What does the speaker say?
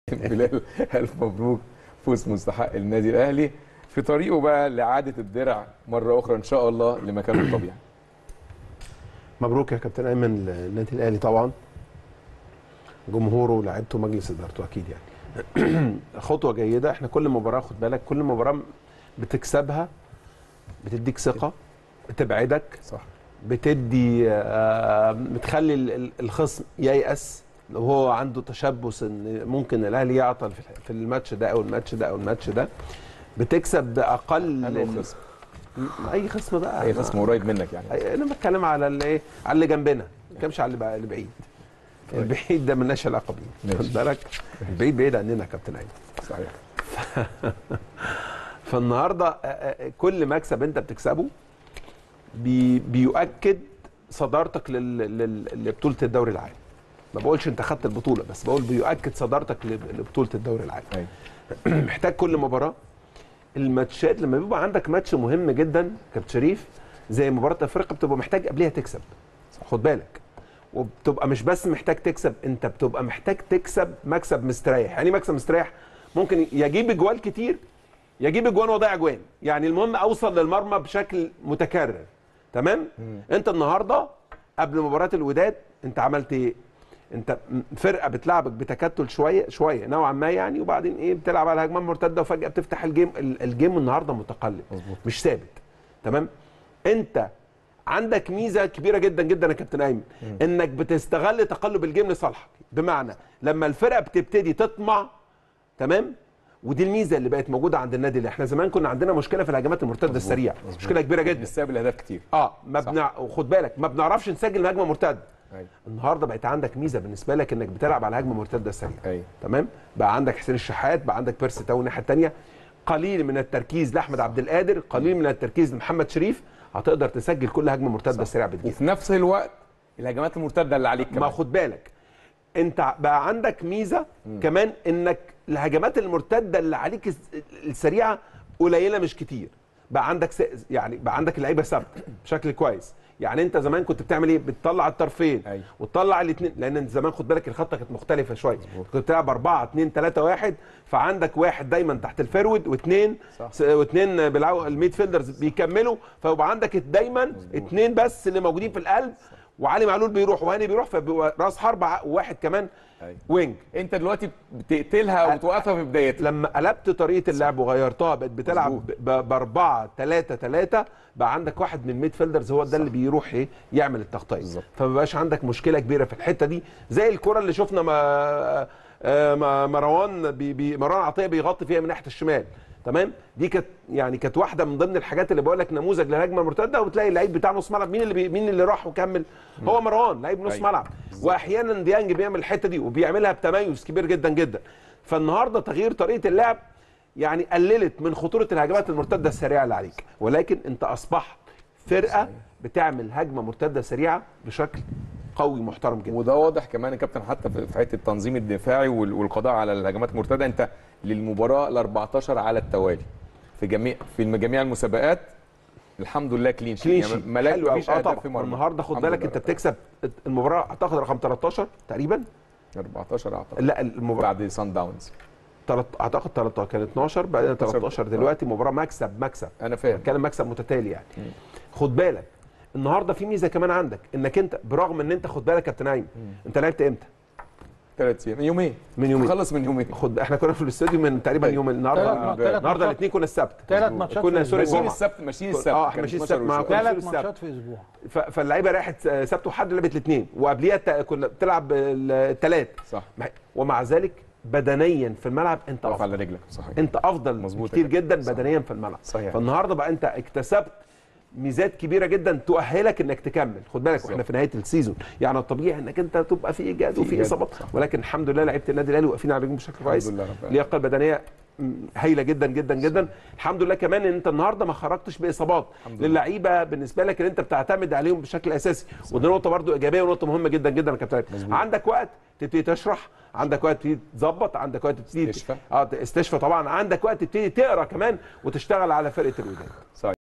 بلال الف مبروك فوز مستحق النادي الاهلي في طريقه بقى لاعاده الدرع مره اخرى ان شاء الله لمكانه الطبيعي مبروك يا كابتن ايمن للنادي الاهلي طبعا جمهوره ولاعيبته ومجلس ادارته اكيد يعني خطوه جيده احنا كل مباراه خد بالك كل مباراه بتكسبها بتديك ثقه بتبعدك صح بتدي آه، بتخلي ال- ال- الخصم ييأس لو هو عنده تشبث ان ممكن الاهلي يعطل في في الماتش ده او الماتش ده او الماتش ده بتكسب باقل أنهي ال- خصم؟ اي خصم بقى اي خصم قريب منك يعني أي- انا بتكلم على اللي ايه على اللي جنبنا ما بتكلمش على اللي بقى- اللي بعيد البعيد ده ملناش علاقه بيه ماشي. خد بالك البعيد بعيد عننا يا كابتن ايمن صحيح فالنهارده آه، آه، كل مكسب انت بتكسبه بي بيؤكد صدارتك لل- لل- لبطوله الدوري العام ما بقولش انت خدت البطوله بس بقول بيؤكد صدارتك لب- لبطوله الدوري العام ايوه محتاج كل مباراه الماتشات لما بيبقى عندك ماتش مهم جدا كابتن شريف زي مباراه افريقيا بتبقى محتاج قبلها تكسب خد بالك وبتبقى مش بس محتاج تكسب انت بتبقى محتاج تكسب مكسب مستريح يعني إيه مكسب مستريح ممكن يجيب اجوال كتير يجيب اجوان ويضيع اجوان يعني المهم اوصل للمرمى بشكل متكرر تمام انت النهارده قبل مباراه الوداد انت عملت ايه انت م- فرقه بتلعبك بتكتل شويه شويه نوعا ما يعني وبعدين ايه بتلعب على هجمات مرتده وفجاه بتفتح الجيم ال- الجيم النهارده متقلب مظبوط. مش ثابت تمام انت عندك ميزه كبيره جدا جدا يا كابتن ايمن انك بتستغل تقلب الجيم لصالحك بمعنى لما الفرقه بتبتدي تطمع تمام ودي الميزه اللي بقت موجوده عند النادي اللي احنا زمان كنا عندنا مشكله في الهجمات المرتده السريعه مشكله كبيره جدا بنستقبل اهداف كتير اه ما بنع... وخد بالك ما بنعرفش نسجل هجمه مرتده ايوه النهارده بقت عندك ميزه بالنسبه لك انك بتلعب على هجمه مرتده سريعه ايوه تمام بقى عندك حسين الشحات بقى عندك بيرسي تاو الناحيه الثانيه قليل من التركيز لاحمد عبد القادر قليل من التركيز لمحمد شريف هتقدر تسجل كل هجمه مرتده سريعه بتجيب وفي نفس الوقت الهجمات المرتده اللي عليك ما كمان خد بالك انت بقى عندك ميزه كمان انك الهجمات المرتده اللي عليك الس- السريعه قليله مش كتير بقى عندك س... يعني بقى عندك لعيبه ثابته بشكل كويس يعني انت زمان كنت بتعمل ايه بتطلع الطرفين أيوة. وتطلع الاثنين لان انت زمان خد بالك الخطه كانت مختلفه شويه كنت بتلعب 4 2 3 1 فعندك واحد دايما تحت الفيرود واثنين صح. س- واثنين بيلعبوا الميد فيلدرز بيكملوا فيبقى عندك دايما اثنين بس اللي موجودين في القلب وعلي معلول بيروح وهاني بيروح فبيبقى راس حرب ع- وواحد كمان أيوة. وينج انت دلوقتي بتقتلها وتوقفها في بدايتها لما قلبت طريقه اللعب وغيرتها بقت بتلعب مظبوط. ب 4 3 3 بقى عندك واحد من الميد فيلدرز هو ده اللي بيروح ايه يعمل التغطيه بالظبط. فما بقاش عندك مشكله كبيره في الحته دي زي الكره اللي شفنا ما آه، ما- مروان بي بي مروان عطيه بيغطي فيها من ناحيه الشمال تمام دي كانت يعني كانت واحده من ضمن الحاجات اللي بقول لك نموذج للهجمه المرتده وتلاقي اللعيب بتاع نص ملعب مين اللي بي مين اللي راح وكمل هو مروان لعيب نص أيوة. ملعب واحيانا ديانج بيعمل الحته دي وبيعملها بتميز كبير جدا جدا فالنهارده تغيير طريقه اللعب يعني قللت من خطوره الهجمات المرتده السريعه اللي عليك ولكن انت اصبحت فرقه بتعمل هجمه مرتده سريعه بشكل قوي محترم جدا وده واضح كمان يا كابتن حتى في في حته التنظيم الدفاعي وال- والقضاء على الهجمات المرتده انت للمباراه ال 14 على التوالي في جميع في جميع المسابقات الحمد لله كلين شيت كلين يعني شيت ما حلو قوي فيش اه اهداف في طبعا مرمى النهارده خد الحمد بالك لله انت رب بتكسب المباراه اعتقد رقم 13 تقريبا 14 اعتقد لا المباراه بعد سان داونز تلت- اعتقد 13 كان 12 بعدين 13 دلوقتي مباراه مكسب مكسب انا فاهم بتكلم مكسب متتالي يعني خد بالك النهارده في ميزه كمان عندك انك انت برغم ان انت خد بالك يا كابتن نايم انت لعبت امتى؟ ثلاث ايام من يومين من يومين. خلص من يومين خد احنا كنا في الاستوديو من تقريبا طيب. يوم ثلاث النهارده ما- ثلاث النهارده ماتشات. الاثنين كنا السبت ثلاث ماتشات كنا في سوري الأسبوع. ماشيين الجمعه السبت ماشيين السبت اه، كان ماشيين 12 السبت مع وشوية. كل ثلاث السبت. ماتشات في اسبوع ف- فاللعيبه راحت سبت وحد لعبت الاثنين وقبليها الت- كنا بتلعب الثلاث صح ومع ذلك بدنيا في الملعب انت تقف افضل على رجلك صحيح انت افضل مظبوط كتير يا كابتن. جدا صح. بدنيا في الملعب صحيح. فالنهارده بقى انت اكتسبت ميزات كبيره جدا تؤهلك انك تكمل خد بالك واحنا في نهايه السيزون يعني الطبيعي انك انت تبقى في ايجاد في وفي إيجاد، اصابات صح. ولكن الحمد لله لعيبه النادي الاهلي واقفين على رجلهم بشكل كويس لله رب العالمين. اللياقه البدنيه م، هايله جدا جدا جدا الحمد لله كمان ان انت النهارده ما خرجتش باصابات للعيبه بالنسبه لك ان انت بتعتمد عليهم بشكل اساسي ودي نقطه برضو ايجابيه ونقطه مهمه جدا جدا يا كابتن عندك وقت تبتدي تشرح عندك وقت تبتدي تظبط عندك وقت تبتدي استشفاء. اه استشفى طبعا عندك وقت تبتدي تقرا كمان وتشتغل على فرقه الوداد صحيح